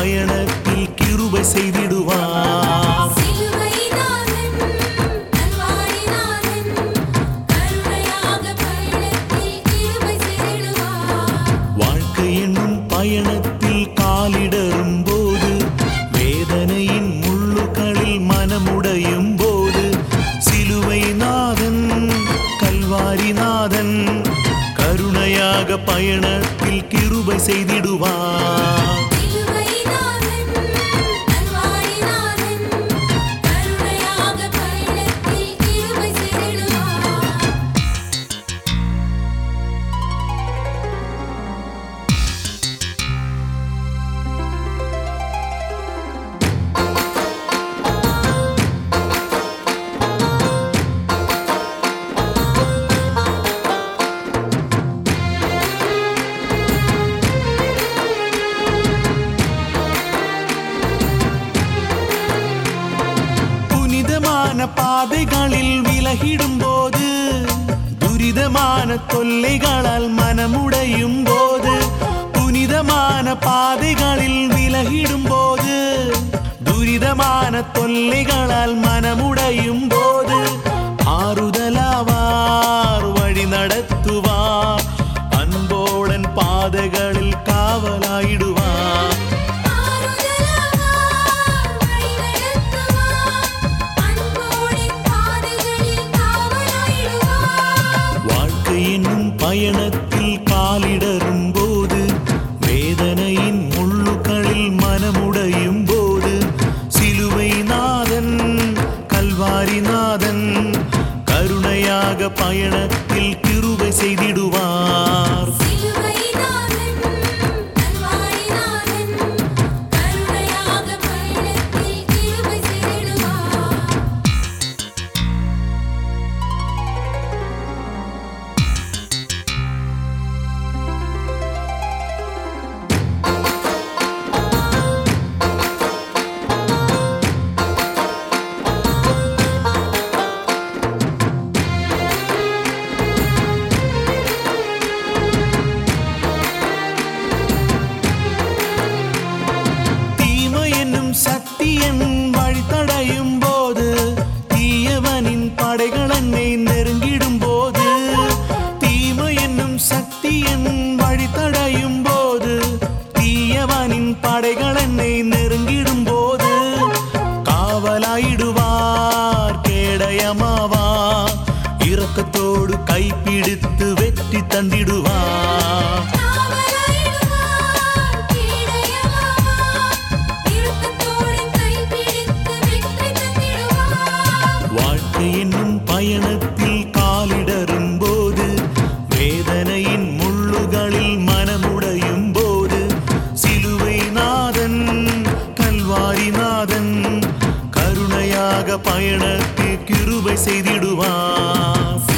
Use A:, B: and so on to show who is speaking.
A: பயணத்தில் கிருபை செய்திடுவார்
B: சிலுவைநாதன் கல்வாரிநாதன் கருணையாக பயணத்தில் கிருபை செய்திடுவார்
A: வாழ்க்கை என்னும் பயணத்தில் காலிடரும் போது வேதனையின் முள்ளுகளில் மனமுடையும் போது சிலுவை நாதன் கல்வாரி நாதன் கருணையாக பயணத்தில் கிருபை செய்திடுவார்
B: சிலுவைநாதன் கல்வாரிநாதன் கருணையாக பயணத்தில் கிருபை செய்திடுவார்
A: புனிதமான பாதைகளில் விலகிடும் போது துரிதமான தொல்லைகளால் மனமுடையும் போது புனிதமான பாதைகளில் விலகிடும் போது துரிதமான தொல்லைகளால் மனமுடையும் போது ஆறுதலாவார் வழி நடத்துவார் அன்போடன் பாதைகளில் காவலாயிடுவார்
B: ஆறுதலாவார் வழிநடத்துவார் அன்போடின் பாதைகளில் காவலாயிடுவார்
A: வாழ்க்கை என்னும் பயணத்தில் காலிடரும் போது வேதனையின் முள்ளுகளில் மனமுடையும் போது சிலுவை நாதன் கல்வாரி நாதன் கருணையாக பயணத்தில் கிருபை செய்திடுவார்
B: சிலுவைநாதன் கல்வாரிநாதன் கருணையாக பயணத்தில் கிருபை செய்திடுவார்
A: தீமை என்னும் சக்தியன் வழித்தடையும் போது தீயவனின் படைகள் என்னை நெருங்கிடும் போது தீமை என்னும் சக்தியன் வழித்தடையும் போது தீயவனின் படைகள் என்னை நெருங்கிடும் போது காவலாயிடுவார் கேடயமாவார் இரக்கத்தோடு கைப்பிடித்து வெற்றி தந்திடுவார்
B: காவலாயிடுவார் கீடையமாவார் இறுக்கத்தோடு கைப்பிடித்து வெற்றி தந்திடுவார்
A: வாழ்க்கை என்னும் பயணத்தில் காலிடரும் போது வேதனையின் முள்ளுகளில் மனமுடையும் போது சிலுவை நாதன் கல்வாரி நாதன் கருணையாக பயணத்தில் கிருபை செய்திடுவார்